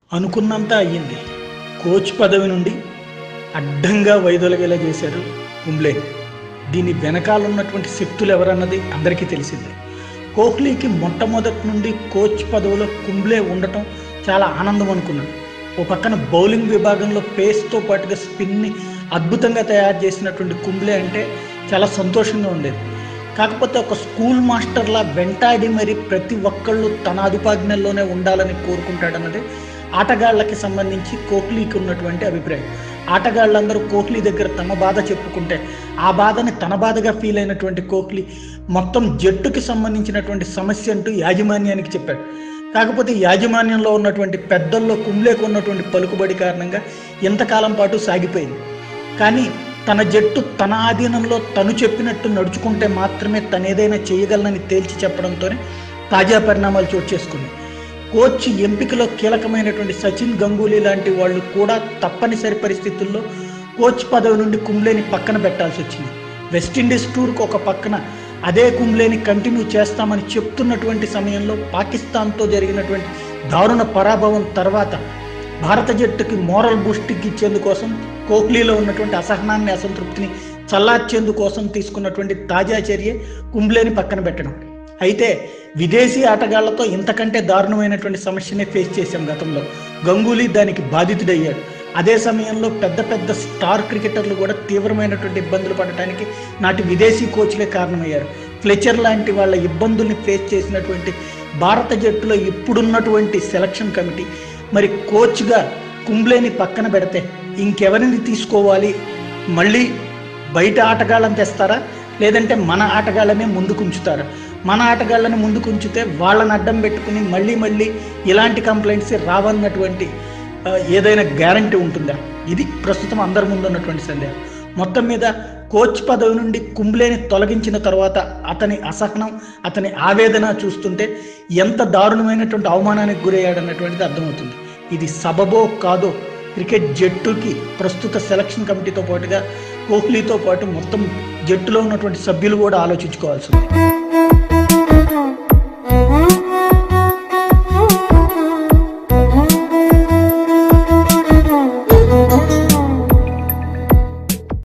అనుకున్నంత అయ్యింది కోచ్ పదవి నుండి అడ్డంగా వైదొలగేలా చేశారు కుంబ్లే దీని వెనకాల ఉన్నటువంటి శక్తులు ఎవరన్నది అందరికీ తెలిసిందే కోహ్లీకి మొట్టమొదటి నుండి కోచ్ పదవిలో కుంబ్లే ఉండటం చాలా ఆనందం అనుకున్నాను ఓ పక్కన బౌలింగ్ విభాగంలో పేస్తో పాటుగా స్పిన్ని అద్భుతంగా తయారు చేసినటువంటి కుంబ్లే అంటే చాలా సంతోషంగా ఉండేది కాకపోతే ఒక స్కూల్ మాస్టర్లా వెంటాడి మరి ప్రతి ఒక్కళ్ళు తన అదుపాజ్ఞల్లోనే ఉండాలని కోరుకుంటాడన్నది ఆటగాళ్ళకి సంబంధించి కోహ్లీకి ఉన్నటువంటి అభిప్రాయం ఆటగాళ్ళందరూ కోహ్లీ దగ్గర తమ బాధ చెప్పుకుంటే ఆ బాధని తన బాధగా ఫీల్ అయినటువంటి కోహ్లీ మొత్తం జట్టుకి సంబంధించినటువంటి సమస్య అంటూ యాజమాన్యానికి చెప్పాడు కాకపోతే యాజమాన్యంలో ఉన్నటువంటి పెద్దల్లో కుంబ్లేకు ఉన్నటువంటి పలుకుబడి కారణంగా ఇంతకాలం పాటు సాగిపోయింది కానీ తన జట్టు తన ఆధీనంలో తను చెప్పినట్టు నడుచుకుంటే మాత్రమే తను ఏదైనా చేయగలనని తేల్చి చెప్పడంతోనే తాజా పరిణామాలు చోటు చేసుకున్నాయి కోచ్ ఎంపికలో కీలకమైనటువంటి సచిన్ గంగూలీ లాంటి వాళ్ళు కూడా తప్పనిసరి పరిస్థితుల్లో కోచ్ పదవి నుండి కుంబ్లేని పక్కన పెట్టాల్సి వచ్చింది వెస్టిండీస్ టూర్కు ఒక పక్కన అదే కుంబ్లేని కంటిన్యూ చేస్తామని చెప్తున్నటువంటి సమయంలో పాకిస్తాన్తో జరిగినటువంటి దారుణ పరాభవం తర్వాత భారత జట్టుకి మోరల్ బూస్టింగ్ ఇచ్చేందుకోసం కోహ్లీలో ఉన్నటువంటి అసహనాన్ని అసంతృప్తిని చల్లార్చేందుకోసం తీసుకున్నటువంటి తాజా చర్య కుంబ్లేని పక్కన పెట్టడం అయితే విదేశీ ఆటగాళ్లతో ఇంతకంటే దారుణమైనటువంటి సమస్యనే ఫేస్ చేశాం గతంలో గంగూలీ దానికి బాధితుడయ్యాడు అదే సమయంలో పెద్ద పెద్ద స్టార్ క్రికెటర్లు కూడా తీవ్రమైనటువంటి ఇబ్బందులు పడటానికి నాటి విదేశీ కోచ్లే కారణమయ్యారు ఫ్లెచర్ లాంటి వాళ్ళ ఇబ్బందుల్ని ఫేస్ చేసినటువంటి భారత జట్టులో ఇప్పుడున్నటువంటి సెలక్షన్ కమిటీ మరి కోచ్గా కుంబ్లేని పక్కన పెడితే ఇంకెవరిని తీసుకోవాలి మళ్ళీ బయట ఆటగాళ్ళని తెస్తారా లేదంటే మన ఆటగాళ్ళనే ముందుకు ఉంచుతారా మన ఆటగాళ్ళని ముందుకు ఉంచితే వాళ్ళని అడ్డం పెట్టుకుని మళ్ళీ మళ్ళీ ఇలాంటి కంప్లైంట్స్ రావన్నటువంటి ఆ, ఏదైనా గ్యారంటీ ఉంటుందా ఇది ప్రస్తుతం అందరి ముందు ఉన్నటువంటి సందేహం మొత్తం మీద కోచ్ పదవి నుండి కుంబ్లేని తొలగించిన తర్వాత అతని అసహనం అతని ఆవేదన చూస్తుంటే ఎంత దారుణమైనటువంటి అవమానానికి గురయ్యాడన్నటువంటిది అర్థమవుతుంది ఇది సబబో కాదో క్రికెట్ జట్టుకి ప్రస్తుత సెలక్షన్ కమిటీతో పాటుగా కోహ్లీతో పాటు మొత్తం జట్టులో ఉన్నటువంటి సభ్యులు కూడా ఆలోచించుకోవాల్సి ఉంది